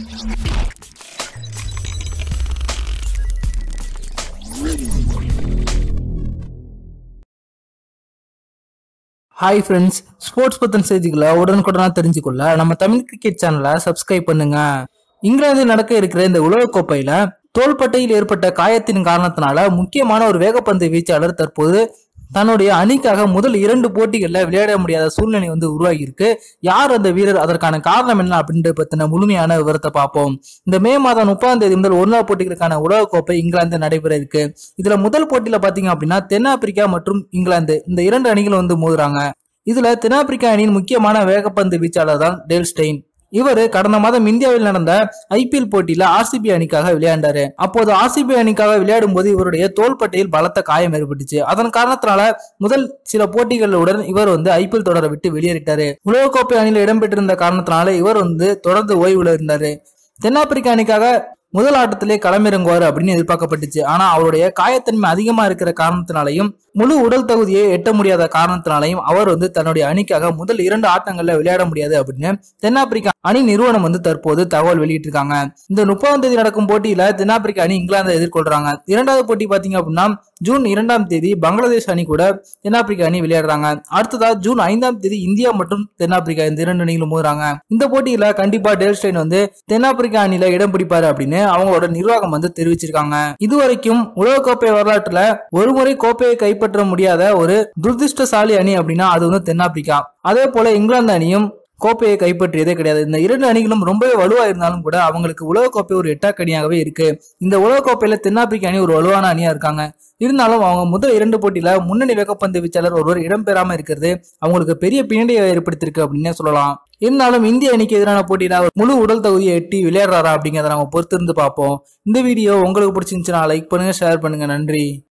hi friends sports பத்தின செய்திகளை உடனுக்குடனா தெரிஞ்சுக்கொள்ள நம்ம தமிழ் கிரிக்கெட் சேனலை சப்ஸ்கிரைப் பண்ணுங்க இங்கிலாந்தில் நடக்க இருக்கிற இந்த உலகக்கோப்பையில தோள்பட்டையில் ஏற்பட்ட காயத்தின் காரணத்தினால முக்கியமான ஒரு வேகப்பந்து வீச்சாளர் தற்போது தன்னுடைய அணிக்காக முதல் இரண்டு போட்டிகளில் விளையாட முடியாத சூழ்நிலை வந்து உருவாகி இருக்கு யார் அந்த வீரர் அதற்கான காரணம் என்ன அப்படின்ற பத்தின முழுமையான விவரத்தை பார்ப்போம் இந்த மே மாதம் முப்பதாம் தேதி முதல் ஒரு நாள் போட்டிகளுக்கான உலகக்கோப்பை இங்கிலாந்து நடைபெற இருக்கு இதுல முதல் போட்டியில பாத்தீங்க அப்படின்னா தென்னாப்பிரிக்கா மற்றும் இங்கிலாந்து இந்த இரண்டு அணிகளும் வந்து மோதுறாங்க இதுல தென்னாப்பிரிக்கா அணியின் முக்கியமான வேகப்பந்து வீச்சாளர் தான் டேல் ஸ்டெயின் இவர் கடந்த மாதம் இந்தியாவில் நடந்த ஐபிஎல் போட்டியில ஆர்சிபி அணிக்காக விளையாண்டாரு அப்போது ஆர்சிபி அணிக்காக விளையாடும் போது இவருடைய தோள்பட்டையில் பலத்த காயம் ஏற்பட்டுச்சு அதன் காரணத்தினால முதல் சில போட்டிகளுடன் இவர் வந்து ஐபிஎல் தொடரை விட்டு வெளியேறிட்டாரு உலகக்கோப்பை அணியில் இடம்பெற்றிருந்த காரணத்தினால இவர் வந்து தொடர்ந்து ஓய்வுல இருந்தாரு தென்னாப்பிரிக்கா அணிக்காக முதல் ஆட்டத்திலே களமிறங்குவார் அப்படின்னு எதிர்பார்க்கப்பட்டுச்சு ஆனா அவருடைய காயத்தன்மை அதிகமா இருக்கிற காரணத்தினாலையும் முழு உடல் தகுதியை எட்ட முடியாத காரணத்தினாலையும் அவர் வந்து தன்னுடைய அணிக்காக முதல் இரண்டு ஆட்டங்கள்ல விளையாட முடியாது அப்படின்னு தென்னாப்பிரிக்கா அணி நிறுவனம் வந்து தற்போது தகவல் வெளியிட்டிருக்காங்க இந்த முப்பதாம் தேதி நடக்கும் போட்டியில தென்னாப்பிரிக்கா அணி இங்கிலாந்தை எதிர்கொள்றாங்க இரண்டாவது போட்டி பாத்தீங்க அப்படின்னா ஜூன் இரண்டாம் தேதி பங்களாதேஷ் அணி கூட தென்னாப்பிரிக்கா அணி விளையாடுறாங்க அடுத்ததா ஜூன் ஐந்தாம் தேதி இந்தியா மற்றும் தென்னாப்பிரிக்கா இந்த இரண்டு அணிகளும் மோதுறாங்க இந்த போட்டியில கண்டிப்பா டேல்ஸ்டைன் வந்து தென்னாப்பிரிக்கா அணியில இடம் பிடிப்பாரு அப்படின்னு அவங்களோட நிர்வாகம் வந்து தெரிவிச்சிருக்காங்க இதுவரைக்கும் உலகக்கோப்பை வரலாற்றுல ஒருமுறை கோப்பையை கைப்பற்ற முடியாத ஒரு துரதிருஷ்டசாலி அணி அப்படின்னா அது வந்து தென்னாப்பிரிக்கா அதே போல இங்கிலாந்து அணியும் கோப்பையை கைப்பற்றியதே கிடையாது இந்த இரண்டு அணிகளும் ரொம்பவே வலுவா இருந்தாலும் கூட அவங்களுக்கு உலகக்கோப்பை ஒரு எட்டாக்கணியாகவே இருக்கு இந்த உலகக்கோப்பையில தென்னாப்பிரிக்கா அணி ஒரு வலுவான அணியா இருக்காங்க இருந்தாலும் அவங்க முதல் இரண்டு போட்டியில முன்னணி வேகப்பந்து வீச்சாளர் ஒருவர் இடம்பெறாம இருக்கிறது அவங்களுக்கு பெரிய பின்னடைவை ஏற்படுத்தியிருக்கு அப்படின்னே சொல்லலாம் இருந்தாலும் இந்திய அணிக்கு எதிரான போட்டியில அவர் முழு உடல் தகுதியை எட்டி விளையாடுறாரா அப்படிங்கிறத நம்ம பொறுத்திருந்து பார்ப்போம் இந்த வீடியோ உங்களுக்கு பிடிச்சிருந்துச்சுன்னா லைக் பண்ணுங்க ஷேர் பண்ணுங்க நன்றி